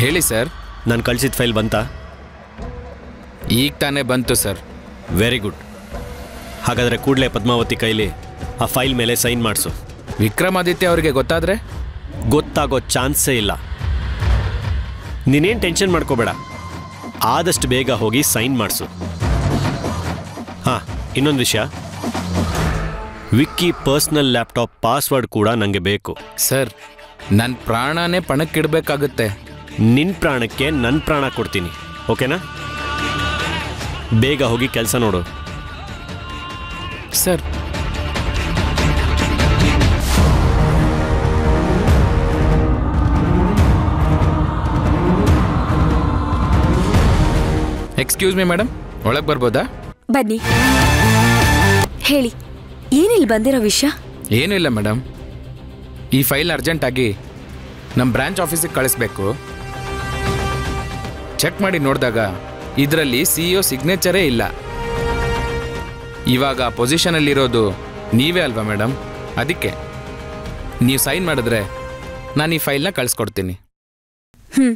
ಹೇಳಿ ಸರ್ ನಾನು ಕಳ್ಸಿದ ಫೈಲ್ ಬಂತಾ ಈಗ ತಾನೇ ಬಂತು ಸರ್ ವೆರಿ ಗುಡ್ ಹಾಗಾದರೆ ಕೂಡಲೇ ಪದ್ಮಾವತಿ ಕೈಲಿ ಆ ಫೈಲ್ ಮೇಲೆ ಸೈನ್ ಮಾಡಿಸು ವಿಕ್ರಮಾದಿತ್ಯ ಅವರಿಗೆ ಗೊತ್ತಾದ್ರೆ ಗೊತ್ತಾಗೋ ಚಾನ್ಸೇ ಇಲ್ಲ ನೀನೇನು ಟೆನ್ಷನ್ ಮಾಡ್ಕೋಬೇಡ ಆದಷ್ಟು ಬೇಗ ಹೋಗಿ ಸೈನ್ ಮಾಡಿಸು ಹಾಂ ಇನ್ನೊಂದು ವಿಷಯ ವಿಕ್ಕಿ ಪರ್ಸ್ನಲ್ ಲ್ಯಾಪ್ಟಾಪ್ ಪಾಸ್ವರ್ಡ್ ಕೂಡ ನನಗೆ ಬೇಕು ಸರ್ ನನ್ನ ಪ್ರಾಣನೇ ಪಣಕ್ಕಿಡ್ಬೇಕಾಗುತ್ತೆ ನಿನ್ನ ಪ್ರಾಣಕ್ಕೆ ನನ್ನ ಪ್ರಾಣ ಕೊಡ್ತೀನಿ ಓಕೆನಾ ಬೇಗ ಹೋಗಿ ಕೆಲಸ ನೋಡು ಸರ್ ಎಕ್ಸ್ಕ್ಯೂಸ್ ಮಿ ಮೇಡಮ್ ಒಳಗೆ ಬರ್ಬೋದಾ ಬನ್ನಿ ಹೇಳಿ ಏನಿಲ್ಲಿ ಬಂದಿರೋ ವಿಷಯ ಏನೂ ಇಲ್ಲ ಮೇಡಮ್ ಈ ಫೈಲ್ ಅರ್ಜೆಂಟಾಗಿ ನಮ್ಮ ಬ್ರಾಂಚ್ ಆಫೀಸಿಗೆ ಕಳಿಸ್ಬೇಕು ಚೆಕ್ ಮಾಡಿ ನೋಡಿದಾಗ ಇದರಲ್ಲಿ ಸಿ ಇ ಸಿಗ್ನೇಚರೇ ಇಲ್ಲ ಇವಾಗ ಪೊಸಿಷನಲ್ಲಿರೋದು ನೀವೇ ಅಲ್ವಾ ಮೇಡಮ್ ಅದಕ್ಕೆ ನೀವು ಸೈನ್ ಮಾಡಿದ್ರೆ ನಾನು ಈ ಫೈಲ್ನ ಕಳಿಸ್ಕೊಡ್ತೀನಿ ಹ್ಮ್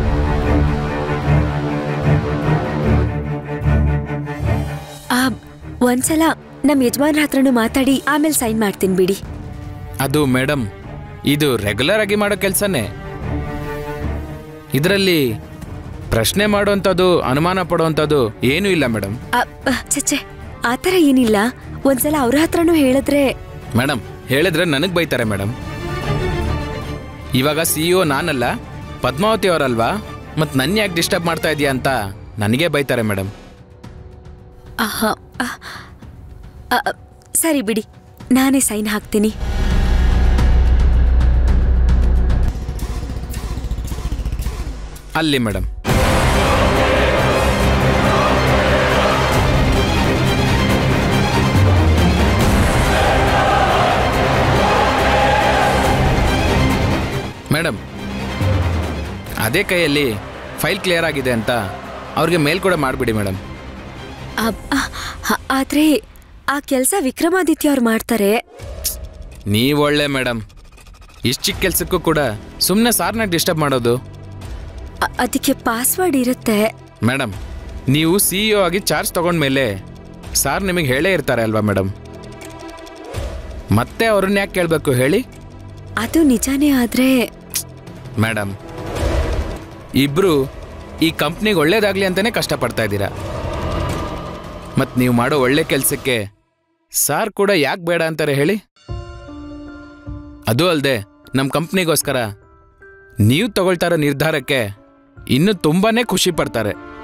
ಆ, ಒಂದ್ಸಲ ನಮ್ಮ ಯಜಮಾನ್ರ ಹತ್ರನೂ ಮಾತಾಡಿ ಆಮೇಲೆ ಸೈನ್ ಮಾಡ್ತೀನಿ ಬಿಡಿ ಅದು ಮೇಡಮ್ ಇದು ರೆಗ್ಯುಲರ್ ಆಗಿ ಮಾಡೋ ಕೆಲಸನೇ ಇದರಲ್ಲಿ ಪ್ರಶ್ನೆ ಮಾಡೋವಂಥದ್ದು ಅನುಮಾನ ಪಡೋವಂಥದ್ದು ಏನೂ ಇಲ್ಲ ಮೇಡಮ್ ಆ, ಆ, ಛೆ ಆ ಥರ ಏನಿಲ್ಲ ಒಂದ್ಸಲ ಅವ್ರ ಹತ್ರನೂ ಹೇಳಿದ್ರೆ ಮೇಡಮ್ ಹೇಳಿದ್ರೆ ನನಗೆ ಬೈತಾರೆ ಮೇಡಮ್ ಇವಾಗ ಸಿ ಇ ನಾನಲ್ಲ ಪದ್ಮಾವತಿ ಅವರಲ್ವಾ ಮತ್ತು ನನ್ನ ಯಾಕೆ ಡಿಸ್ಟರ್ಬ್ ಮಾಡ್ತಾ ಇದೀಯ ಅಂತ ನನಗೆ ಬೈತಾರೆ ಮೇಡಮ್ ಆಹಾ, ಆ, ಆ, ಸರಿ ಬಿಡಿ ನಾನೇ ಸೈನ್ ಹಾಕ್ತೀನಿ ಅಲ್ಲಿ ಮೇಡಮ್ ಮೇಡಮ್ ಅದೇ ಕೈಯಲ್ಲಿ ಫೈಲ್ ಕ್ಲಿಯರ್ ಆಗಿದೆ ಅಂತ ಅವ್ರಿಗೆ ಮೇಲ್ ಕೂಡ ಮಾಡಿಬಿಡಿ ಮೇಡಮ್ ಅಬ್- ಆ, ಹ- ಆದ್ರೆ ಆ ಕೆಲಸ ವಿಕ್ರಮಾದಿತ್ಯ ಅವ್ರು ಮಾಡ್ತಾರೆ ನೀವು ಒಳ್ಳೆ ಮೇಡಮ್ ಇಷ್ಟು ಚಿಕ್ಕ ಕೆಲಸಕ್ಕೂ ಕೂಡ ಸುಮ್ಮನೆ ಸಾರ್ನ ಡಿಸ್ಟರ್ಬ್ ಮಾಡೋದು ಅ- ಅದಕ್ಕೆ ಪಾಸ್ವರ್ಡ್ ಇರುತ್ತೆ ಮೇಡಮ್ ನೀವು ಸಿ ಇ ಆಗಿ ಚಾರ್ಜ್ ತಗೊಂಡ್ಮೇಲೆ ಸಾರ್ ನಿಮಗೆ ಹೇಳೇ ಇರ್ತಾರೆ ಅಲ್ವಾ ಮೇಡಮ್ ಮತ್ತೆ ಅವ್ರನ್ನ ಯಾಕೆ ಕೇಳಬೇಕು ಹೇಳಿ ಅದು ನಿಜಾನೇ ಆದ್ರೆ ಮೇಡಮ್ ಇಬ್ಬರು ಈ ಕಂಪ್ನಿಗೆ ಒಳ್ಳೇದಾಗಲಿ ಅಂತಲೇ ಕಷ್ಟಪಡ್ತಾ ಇದ್ದೀರಾ ಮತ್ತು ನೀವು ಮಾಡೋ ಒಳ್ಳೆ ಕೆಲಸಕ್ಕೆ ಸಾರ್ ಕೂಡ ಯಾಕೆ ಬೇಡ ಅಂತಾರೆ ಹೇಳಿ ಅದು ಅಲ್ಲದೆ ನಮ್ಮ ಕಂಪ್ನಿಗೋಸ್ಕರ ನೀವು ತಗೊಳ್ತಾ ಇರೋ ನಿರ್ಧಾರಕ್ಕೆ ಇನ್ನೂ ತುಂಬಾನೇ ಖುಷಿ ಪಡ್ತಾರೆ